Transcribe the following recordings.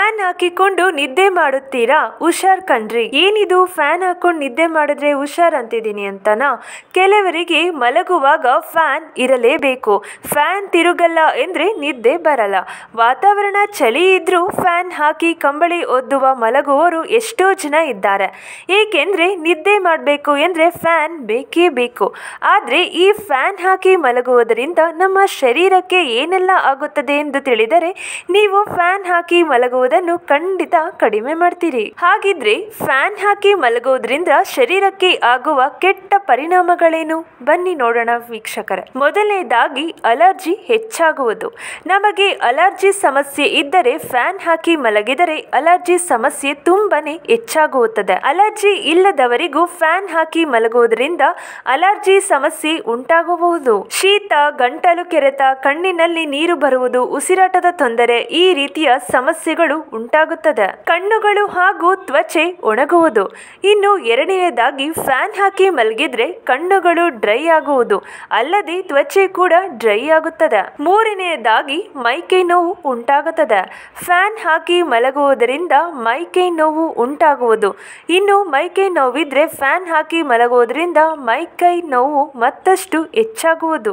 fan ಹಾಕಿಕೊಂಡು ನಿದ್ದೆ ಮಾಡುತ್ತೀರಾ ಹುಷಾರ್ ಕಣ್ರಿ ಏನಿದು ಫ್ಯಾನ್ ಹಾಕೊಂಡು ನಿದ್ದೆ ಮಾಡಿದ್ರೆ ಹುಷಾರ್ ಅಂತಿದ್ದೀನಿ ಅಂತನಾ ಕೆಲವರಿಗೆ ಮಲಗುವಾಗ ಫ್ಯಾನ್ ಇರಲೇಬೇಕು ಫ್ಯಾನ್ ತಿರುಗಲ್ಲ ಎಂದ್ರೆ ನಿದ್ದೆ ಬರಲ್ಲ ವಾತಾವರಣ ಚಳಿ ಇದ್ರೂ ಫ್ಯಾನ್ ಹಾಕಿ ಕಂಬಳಿ ಒದ್ದುವ ಮಲಗುವವರು ಎಷ್ಟೋ ಜನ ಇದ್ದಾರೆ ಏಕೆಂದ್ರೆ ನಿದ್ದೆ ಮಾಡಬೇಕು ಎಂದ್ರೆ ಫ್ಯಾನ್ ಬೇಕೇ ಬೇಕು ಆದರೆ ಈ ಫ್ಯಾನ್ ಹಾಕಿ ಮಲಗುವುದರಿಂದ ನಮ್ಮ ಶರೀರಕ್ಕೆ ಏನೆಲ್ಲ ಆಗುತ್ತದೆ ಎಂದು ತಿಳಿದರೆ ನೀವು ಫ್ಯಾನ್ ಹಾಕಿ ಮಲಗುವುದನ್ನು ಖಂಡಿತ ಕಡಿಮೆ ಮಾಡ್ತೀರಿ ಹಾಗಿದ್ರೆ ಫ್ಯಾನ್ ಹಾಕಿ ಮಲಗುವುದರಿಂದ ಶರೀರಕ್ಕೆ ಆಗುವ ಕೆಟ್ಟ ಪರಿಣಾಮಗಳೇನು ಬನ್ನಿ ನೋಡೋಣ ವೀಕ್ಷಕರೇ ಮೊದಲನೇದಾಗಿ ಅಲರ್ಜಿ ಹೆಚ್ಚಾಗುವುದು ನಮಗೆ ಅಲರ್ಜಿ ಸಮಸ್ಯೆ ಇದ್ದರೆ ಫ್ಯಾನ್ ಹಾಕಿ ಮಲಗಿದರೆ ಅಲರ್ಜಿ ಸಮಸ್ಯೆ ತುಂಬಾನೇ ಹೆಚ್ಚಾಗುತ್ತದೆ ಅಲರ್ಜಿ ಇಲ್ಲದವರಿಗೂ ಫ್ಯಾನ್ ಹಾಕಿ ಮಲಗುವುದರಿಂದ ಅಲರ್ಜಿ ಸಮಸ್ಯೆ ಉಂಟಾಗಬಹುದು ಶೀತ ಗಂಟಲು ಕೆರೆತ ಕಣ್ಣಿನಲ್ಲಿ ನೀರು ಬರುವುದು ಉಸಿರಾಟದ ತೊಂದರೆ ಈ ರೀತಿಯ ಸಮಸ್ಯೆಗಳು ಉಂಟಾಗುತ್ತದೆ ಕಣ್ಣುಗಳು ಹಾಗೂ ತ್ವಚೆ ಒಣಗುವುದು ಇನ್ನು ಎರಡನೇದಾಗಿ ಫ್ಯಾನ್ ಹಾಕಿ ಮಲಗಿದ್ರೆ ಕಣ್ಣುಗಳು ಡ್ರೈ ಆಗುವುದು ಅಲ್ಲದೆ ತ್ವಚೆ ಕೂಡ ಡ್ರೈ ಆಗುತ್ತದೆ ಮೂರನೆಯದಾಗಿ ಮೈಕೈ ನೋವು ಉಂಟಾಗುತ್ತದೆ ಫ್ಯಾನ್ ಹಾಕಿ ಮಲಗುವುದರಿಂದ ಮೈಕೈ ನೋವು ಉಂಟಾಗುವುದು ಇನ್ನು ಮೈಕೈ ನೋವಿದ್ರೆ ಫ್ಯಾನ್ ಹಾಕಿ ಮಲಗುವುದರಿಂದ ಮೈಕೈ ನೋವು ಮತ್ತಷ್ಟು ಹೆಚ್ಚಾಗುವುದು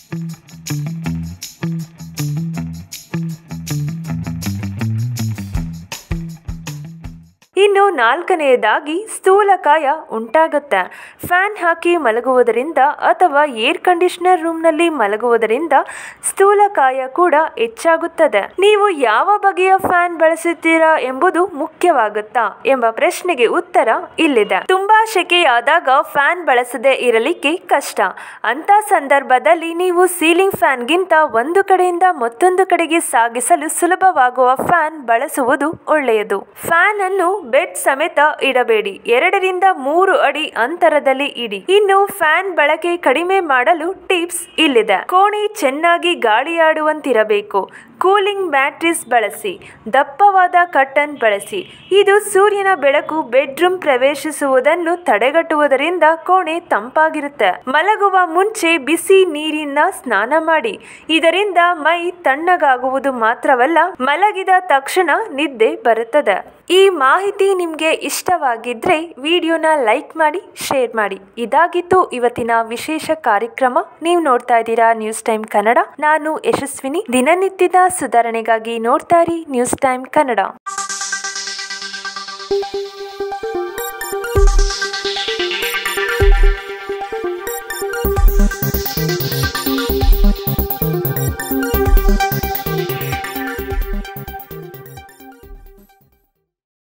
ಇನ್ನು ನಾಲ್ಕನೆಯದಾಗಿ ಸ್ಥೂಲಕಾಯ ಉಂಟಾಗುತ್ತೆ ಫ್ಯಾನ್ ಹಾಕಿ ಮಲಗುವುದರಿಂದ ಅಥವಾ ಏರ್ ಕಂಡೀಷನರ್ ರೂಮ್ನಲ್ಲಿ ಮಲಗುವುದರಿಂದ ಸ್ಥೂಲಕಾಯ ಕೂಡ ಹೆಚ್ಚಾಗುತ್ತದೆ ನೀವು ಯಾವ ಬಗೆಯ ಫ್ಯಾನ್ ಬಳಸುತ್ತೀರಾ ಎಂಬುದು ಮುಖ್ಯವಾಗುತ್ತಾ ಎಂಬ ಪ್ರಶ್ನೆಗೆ ಉತ್ತರ ಇಲ್ಲಿದೆ ತುಂಬಾ ಸೆಕೆಯಾದಾಗ ಫ್ಯಾನ್ ಬಳಸದೆ ಇರಲಿಕ್ಕೆ ಕಷ್ಟ ಅಂತ ಸಂದರ್ಭದಲ್ಲಿ ನೀವು ಸೀಲಿಂಗ್ ಫ್ಯಾನ್ಗಿಂತ ಒಂದು ಕಡೆಯಿಂದ ಮತ್ತೊಂದು ಕಡೆಗೆ ಸಾಗಿಸಲು ಸುಲಭವಾಗುವ ಫ್ಯಾನ್ ಬಳಸುವುದು ಒಳ್ಳೆಯದು ಫ್ಯಾನ್ ಅನ್ನು ಬೆಡ್ ಸಮೇತ ಇಡಬೇಡಿ ಎರಡರಿಂದ ಮೂರು ಅಡಿ ಅಂತರದಲ್ಲಿ ಇಡಿ ಇನ್ನು ಫ್ಯಾನ್ ಬಳಕೆ ಕಡಿಮೆ ಮಾಡಲು ಟಿಪ್ಸ್ ಇಲ್ಲಿದೆ ಕೋಣೆ ಚೆನ್ನಾಗಿ ಗಾಳಿಯಾಡುವಂತಿರಬೇಕು ಕೂಲಿಂಗ್ ಬ್ಯಾಟ್ರೀಸ್ ಬಳಸಿ ದಪ್ಪವಾದ ಕಟ್ಟನ್ ಬಳಸಿ ಇದು ಸೂರ್ಯನ ಬೆಳಕು ಬೆಡ್ರೂಮ್ ಪ್ರವೇಶಿಸುವುದನ್ನು ತಡೆಗಟ್ಟುವುದರಿಂದ ಕೋಣೆ ತಂಪಾಗಿರುತ್ತೆ ಮಲಗುವ ಮುಂಚೆ ಬಿಸಿ ನೀರಿನ ಸ್ನಾನ ಮಾಡಿ ಇದರಿಂದ ಮೈ ತಣ್ಣಗಾಗುವುದು ಮಾತ್ರವಲ್ಲ ಮಲಗಿದ ತಕ್ಷಣ ನಿದ್ದೆ ಬರುತ್ತದೆ ಈ ಮಾಹಿತಿ ನಿಮಗೆ ಇಷ್ಟವಾಗಿದ್ರೆ ವಿಡಿಯೋನ ಲೈಕ್ ಮಾಡಿ ಶೇರ್ ಮಾಡಿ ಇದಾಗಿತ್ತು ಇವತ್ತಿನ ವಿಶೇಷ ಕಾರ್ಯಕ್ರಮ ನೀವು ನೋಡ್ತಾ ಇದ್ದೀರಾ ನ್ಯೂಸ್ ಟೈಮ್ ಕನ್ನಡ ನಾನು ಯಶಸ್ವಿನಿ ದಿನನಿತ್ಯದ ಸುಧಾರಣೆಗಾಗಿ ನೋಡ್ತಾ ಇರಿ ನ್ಯೂಸ್ ಟೈಮ್ ಕನ್ನಡ